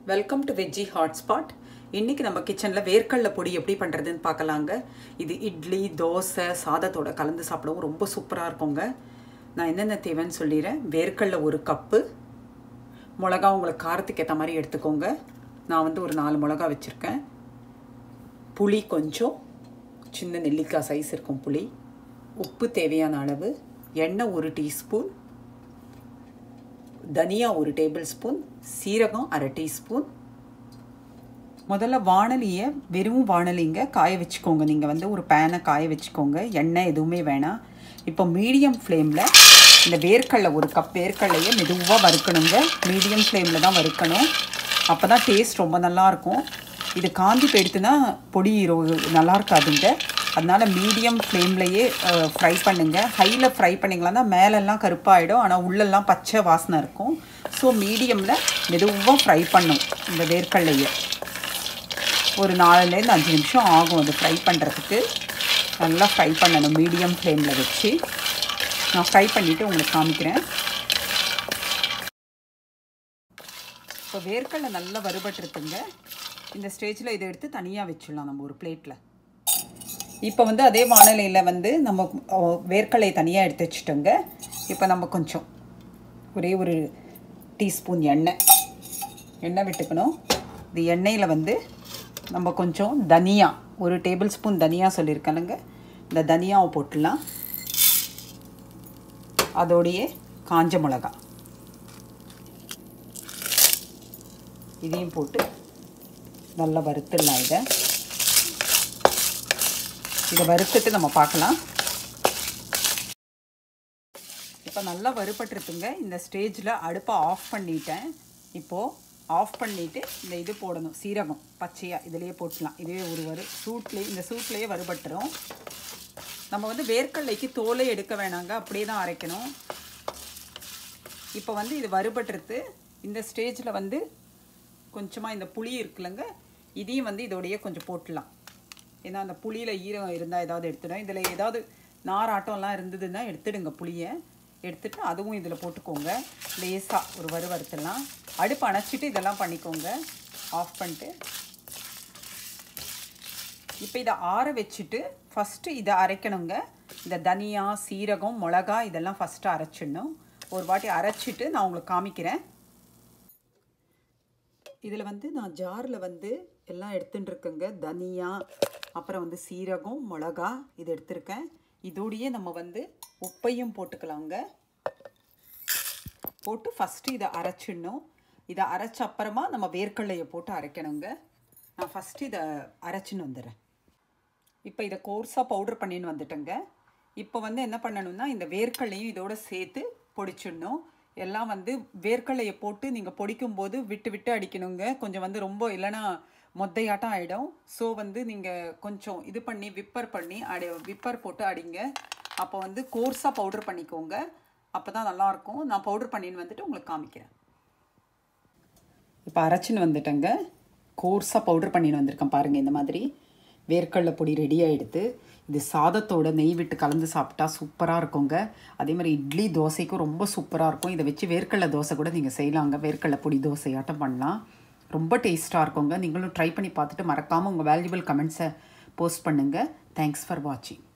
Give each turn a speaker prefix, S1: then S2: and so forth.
S1: welcome to veggie hotspot இன்னைக்கு நம்ம கிச்சனில் வேர்க்கடலை பொடி எப்படி பண்ணுறதுன்னு பார்க்கலாங்க இது இட்லி தோசை சாதத்தோட கலந்து சாப்பிடவும் ரொம்ப சூப்பராக இருக்குங்க நான் என்னென்ன தேவைன்னு சொல்லிடுறேன் வேர்க்கடலை ஒரு கப்பு மிளகா உங்களுக்கு காரத்துக்கு ஏற்ற மாதிரி எடுத்துக்கோங்க நான் வந்து ஒரு நாலு மிளகா வச்சுருக்கேன் புளி கொஞ்சம் சின்ன நெல்லிக்காய் சைஸ் இருக்கும் புளி உப்பு தேவையான அளவு எண்ணெய் ஒரு டீஸ்பூன் தனியா ஒரு டேபிள் ஸ்பூன் சீரகம் அரை டீஸ்பூன் முதல்ல வானலியை வெறும் வானலிங்க காய வச்சுக்கோங்க நீங்கள் வந்து ஒரு பேனை காய வச்சுக்கோங்க எண்ணெய் எதுவுமே வேணாம் இப்போ மீடியம் ஃப்ளேமில் இந்த வேர்க்கடலை ஒரு கப் வேர்க்கடலையை மெதுவாக வறுக்கணுங்க மீடியம் ஃப்ளேமில் தான் வறுக்கணும் அப்போ தான் டேஸ்ட் ரொம்ப நல்லாயிருக்கும் இது காந்தி போயிடுத்துனா பொடி நல்லா இருக்காதுங்க அதனால் மீடியம் ஃப்ளேம்லையே ஃப்ரை பண்ணுங்கள் ஹையில் ஃப்ரை பண்ணிங்களான்னா மேலெல்லாம் கருப்பாயிடும் ஆனால் உள்ளெல்லாம் பச்சை வாசனை இருக்கும் ஸோ மீடியமில் மெதுவாக ஃப்ரை பண்ணும் இந்த வேர்க்கடலையை ஒரு நாலுலேருந்து அஞ்சு நிமிஷம் ஆகும் அது ஃப்ரை பண்ணுறதுக்கு நல்லா ஃப்ரை பண்ணணும் மீடியம் ஃப்ளேமில் வச்சு நான் ஃப்ரை பண்ணிவிட்டு உங்களுக்கு காமிக்கிறேன் இப்போ வேர்க்கடலை நல்லா வறுபட்டுருக்குங்க இந்த ஸ்டேஜில் இதை எடுத்து தனியாக வச்சிடலாம் நம்ம ஒரு பிளேட்டில் இப்போ வந்து அதே வானிலையில் வந்து நம்ம வேர்க்கடலை தனியாக எடுத்து வச்சுட்டோங்க இப்போ நம்ம கொஞ்சம் ஒரே ஒரு டீஸ்பூன் எண்ணெய் எண்ணெய் விட்டுக்கணும் இது எண்ணெயில் வந்து நம்ம கொஞ்சம் தனியா ஒரு டேபிள் ஸ்பூன் தனியா சொல்லியிருக்கேனுங்க இந்த தனியாவை போட்டுடலாம் அதோடையே காஞ்ச மிளகா இதையும் போட்டு நல்லா வறுத்துடலாம் இதை இதை வறுத்துட்டு நம்ம பார்க்கலாம் இப்போ நல்லா வறுபட்டுருக்குங்க இந்த ஸ்டேஜில் அடுப்பை ஆஃப் பண்ணிட்டேன் இப்போது ஆஃப் பண்ணிவிட்டு இந்த இது போடணும் சீரகம் பச்சையாக இதிலேயே போட்டலாம் இதுவே ஒரு வறு சூட்லேயே இந்த சூட்லேயே வறுபட்டுரும் நம்ம வந்து வேர்க்கடலைக்கு தோலை எடுக்க வேணாங்க அப்படியே தான் அரைக்கணும் இப்போ வந்து இது வறுபட்டுருது இந்த ஸ்டேஜில் வந்து கொஞ்சமாக இந்த புளி இருக்குல்லங்க இதையும் வந்து இதோடையே கொஞ்சம் போட்டுடலாம் ஏன்னா அந்த புளியில் ஈரம் இருந்தால் ஏதாவது எடுத்துடும் இதில் ஏதாவது நாராட்டம்லாம் இருந்ததுன்னா எடுத்துடுங்க புளியை எடுத்துட்டு அதுவும் இதில் போட்டுக்கோங்க லேசாக ஒரு வறுவறுத்துலாம் அடுப்பு அணைச்சிட்டு இதெல்லாம் பண்ணிக்கோங்க ஆஃப் பண்ணிட்டு இப்போ இதை ஆற வச்சுட்டு ஃபஸ்ட்டு இதை அரைக்கணுங்க இந்த தனியா சீரகம் மிளகா இதெல்லாம் ஃபஸ்ட்டு அரைச்சிடணும் ஒரு வாட்டி அரைச்சிட்டு நான் உங்களுக்கு காமிக்கிறேன் இதில் வந்து நான் ஜாரில் வந்து எல்லாம் எடுத்துட்டு இருக்கேங்க தனியா அப்புறம் வந்து சீரகம் மிளகா இது எடுத்திருக்கேன் இதோடையே நம்ம வந்து உப்பையும் போட்டுக்கலாங்க போட்டு ஃபஸ்ட்டு இதை அரைச்சிடணும் இதை அரைச்ச அப்புறமா நம்ம வேர்க்கடலையை போட்டு அரைக்கணுங்க நான் ஃபஸ்ட்டு இதை அரைச்சின்னு வந்துடுறேன் இப்போ இதை கோர்ஸாக பவுடர் பண்ணின்னு வந்துட்டேங்க இப்போ வந்து என்ன பண்ணணும்னா இந்த வேர்க்கடலையும் இதோட சேர்த்து பொடிச்சிடணும் எல்லாம் வந்து வேர்க்கடலையை போட்டு நீங்கள் பொடிக்கும்போது விட்டு விட்டு அடிக்கணுங்க கொஞ்சம் வந்து ரொம்ப இல்லைன்னா மொத்தையாட்டம் ஆகிடும் ஸோ வந்து நீங்கள் கொஞ்சம் இது பண்ணி விப்பர் பண்ணி அடி விப்பர் போட்டு அடிங்க அப்போ வந்து கோர்ஸாக பவுடர் பண்ணிக்கோங்க அப்போ தான் நல்லாயிருக்கும் நான் பவுடர் பண்ணின்னு வந்துட்டு உங்களுக்கு காமிக்கிறேன் இப்போ அரைச்சின்னு வந்துட்டேங்க கோர்ஸாக பவுடர் பண்ணின்னு வந்திருக்கேன் பாருங்கள் இந்த மாதிரி வேர்க்கடலை பொடி ரெடி ஆகிடுது இது சாதத்தோட நெய் விட்டு கலந்து சாப்பிட்டா சூப்பராக இருக்குங்க அதே மாதிரி இட்லி தோசைக்கும் ரொம்ப சூப்பராக இருக்கும் இதை வச்சு வேர்க்கடலை தோசை கூட நீங்கள் செய்யலாங்க வேர்க்கடலை பொடி தோசையாட்டம் பண்ணலாம் ரொம்ப டேஸ்ட்டாக இருக்குங்க நீங்களும் ட்ரை பண்ணி பார்த்துட்டு மறக்காமல் உங்கள் வேல்யூபிள் கமெண்ட்ஸை போஸ்ட் பண்ணுங்கள் தேங்க்ஸ் ஃபார் வாட்சிங்